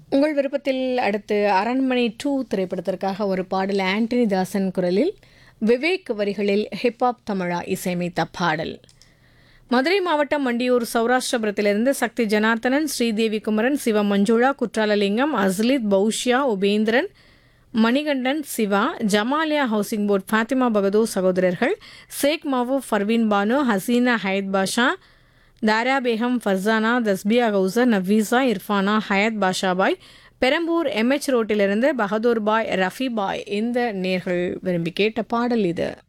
உங்கள் விருப்பத்தில் அடுத்து அரண்மனை டூ திரைப்படத்திற்காக ஒரு பாடல் ஆண்டனி தாசன் குரலில் விவேக் வரிகளில் ஹிப்ஹாப் தமிழா இசையமைத்த பாடல் மதுரை மாவட்டம் மண்டியூர் சௌராஷ்டிரபுரத்திலிருந்து சக்தி ஜனார்த்தனன் ஸ்ரீதேவி குமரன் சிவ மஞ்சுளா குற்றாலலிங்கம் அஸ்லித் பௌஷ்யா உபேந்திரன் மணிகண்டன் சிவா ஜமாலியா ஹவுசிங் போர்ட் ஃபாத்திமா பகதூர் சகோதரர்கள் ஷேக் மாவு ஃபர்வீன் பானு ஹசீனா ஹயத் பாஷா தாரா பேகம் ஃபர்சானா தஸ்பியா கௌசர் நவீசா இர்ஃபானா ஹயத் பாஷாபாய் பெரம்பூர் எம்எச் ரோட்டிலிருந்து பகதூர் பாய் ரஃபி பாய் இந்த நேர்கள் விரும்பி கேட்ட பாடல் இது